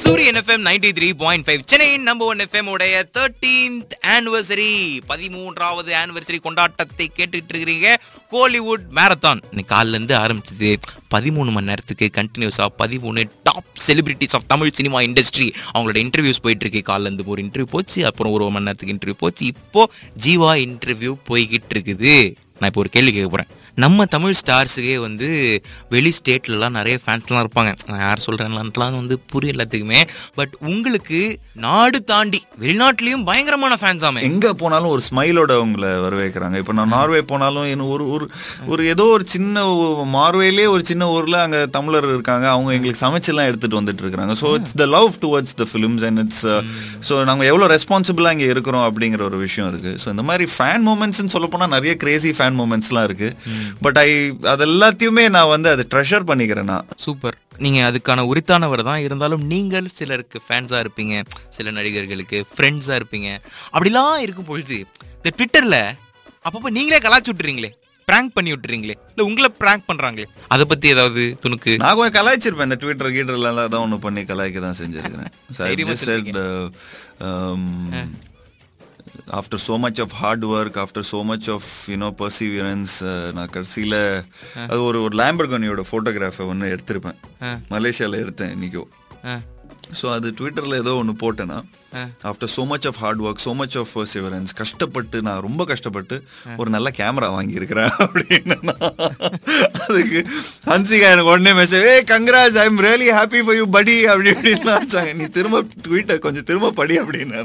சூரியன் FM ninety three point five சென்னையின் number one FM உடைய தேர்டீன்த் ஆனிவர்சரி பதிமூன்றாவது ஆனிவர்சரி கொண்டாட்டத்தை கேட்டுட்டு இருக்கிறீங்க கோலிவுட் மேரத்தான் இன்னைக்கு காலில இருந்து ஆரம்பிச்சது பதிமூணு மணி நேரத்துக்கு கண்டினியூஸா பதிமூணு top celebrities of Tamil cinema industry அவங்களோட இன்டர்வியூஸ் போயிட்டு இருக்கு காலில இருந்து ஒரு இன்டர்வியூ போச்சு அப்புறம் ஒரு மணி நேரத்துக்கு இன்டர்வியூ போச்சு இப்போ ஜீவா இன்டர்வியூ போய்கிட்டு இருக்குது நான் இப்போ ஒரு கேள்வி கேட்க போறேன் நம்ம தமிழ் ஸ்டார்ஸுக்கே வந்து வெளி ஸ்டேட்லலாம் நிறைய ஃபேன்ஸ்லாம் இருப்பாங்க நான் யார் சொல்கிறேன்லான்ட்டுலாம் வந்து புரியல எல்லாத்துக்குமே பட் உங்களுக்கு நாடு தாண்டி வெளிநாட்டுலேயும் பயங்கரமான ஃபேன்ஸ் ஆமே எங்க போனாலும் ஒரு ஸ்மைலோட உங்களை வரவேற்கிறாங்க இப்போ நான் நார்வே போனாலும் இன்னும் ஒரு ஒரு ஒரு ஏதோ ஒரு சின்ன ஊ- நார்வேலே ஒரு சின்ன ஊர்ல அங்க தமிழர் இருக்காங்க அவங்க எங்களுக்கு சமைச்செல்லாம் எடுத்துட்டு வந்துட்டு இருக்காங்க so it's the love towards the films and it's so நாங்க எவ்வளவு ரெஸ்பான்சிபிளா இங்க இருக்கிறோம் அப்படிங்கிற ஒரு விஷயம் இருக்கு ஸோ இந்த மாதிரி ஃபேன் மூமெண்ட்ஸ்னு சொல்ல போனா நிறைய கிரேசி ஃபேன் மூமெண்ட்ஸ்லாம் இருக்கு பட் ஐ அது எல்லாத்தையுமே நான் வந்து அதை ட்ரெஷர் பண்ணிக்கிறேன் நான் சூப்பர் நீங்கள் அதுக்கான உரித்தானவர் தான் இருந்தாலும் நீங்கள் சிலருக்கு ஃபேன்ஸாக இருப்பீங்க சில நடிகர்களுக்கு ஃப்ரெண்ட்ஸாக இருப்பீங்க அப்படிலாம் இருக்கும் பொழுது இந்த ட்விட்டரில் அப்பப்போ நீங்களே கலாச்சி விட்டுறீங்களே ப்ராங்க் பண்ணி விட்டுறீங்களே இல்லை உங்களை ப்ராங்க் பண்ணுறாங்களே அதை பற்றி ஏதாவது துணுக்கு நான் கொஞ்சம் கலாய்ச்சிருப்பேன் இந்த ட்விட்டர் கீட்டர்லாம் தான் ஒன்று பண்ணி கலாய்க்க தான் செஞ்சிருக்கிறேன் So I தைரியமா just said, uh, um, after so much of hard work after so much of you know perseverance uh, நான் கடைசியில் அது ஒரு ஒரு லேம்பர்கனியோட ஃபோட்டோகிராஃபை ஒன்று எடுத்திருப்பேன் மலேசியாவில் எடுத்தேன் இன்னைக்கோ ஆ ஸோ அது ட்விட்டரில் ஏதோ ஒன்று போட்டேன்னா after so much of hard work so much of perseverance கஷ்டப்பட்டு நான் ரொம்ப கஷ்டப்பட்டு ஒரு நல்ல கேமரா வாங்கியிருக்கிறேன் அப்படின்னு நான் அதுக்கு ஹன்சிகா எனக்கு உடனே மெசேஜ் ஏ congrats I am really happy for you படி அப்படி இப்படின்னு வச்சாங்க நீ திரும்ப ட்வீட்டை கொஞ்சம் திரும்ப படி அப்படின்னு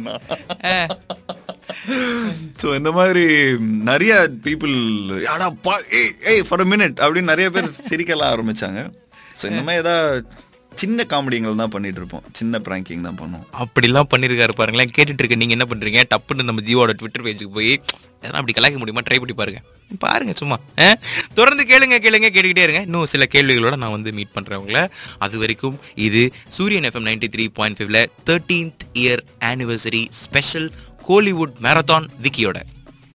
ஸோ இந்த மாதிரி நிறைய பீப்புள் யாடா பா ஏய் ஏய் ஃபார் அ மினிட் அப்படின்னு நிறைய பேர் சிரிக்கலாம் ஆரம்பிச்சாங்க ஸோ இந்த மாதிரி ஏதாவது சின்ன காமெடிங்கள் தான் பண்ணிட்டு இருப்போம் சின்ன பிராங்கிங் தான் பண்ணுவோம் அப்படிலாம் பண்ணியிருக்காரு பாருங்களேன் கேட்டுட்டு இருக்க நீங்க என்ன பண்றீங்க டப்புன்னு நம்ம ஜியோட ட்விட்டர் பேஜுக்கு போய் எதனா அப்படி கலாய்க்க முடியுமா ட்ரை பண்ணி பாருங்க பாருங்க சும்மா ஆ? தொடர்ந்து கேளுங்க கேளுங்க கேட்டுக்கிட்டே இருங்க இன்னும் சில கேள்விகளோட நான் வந்து மீட் பண்றேன் உங்களை அது வரைக்கும் இது Suryan FM ninety three point ஃபைவ்ல thirteenth year anniversary special Kollywood marathon விக்கியோட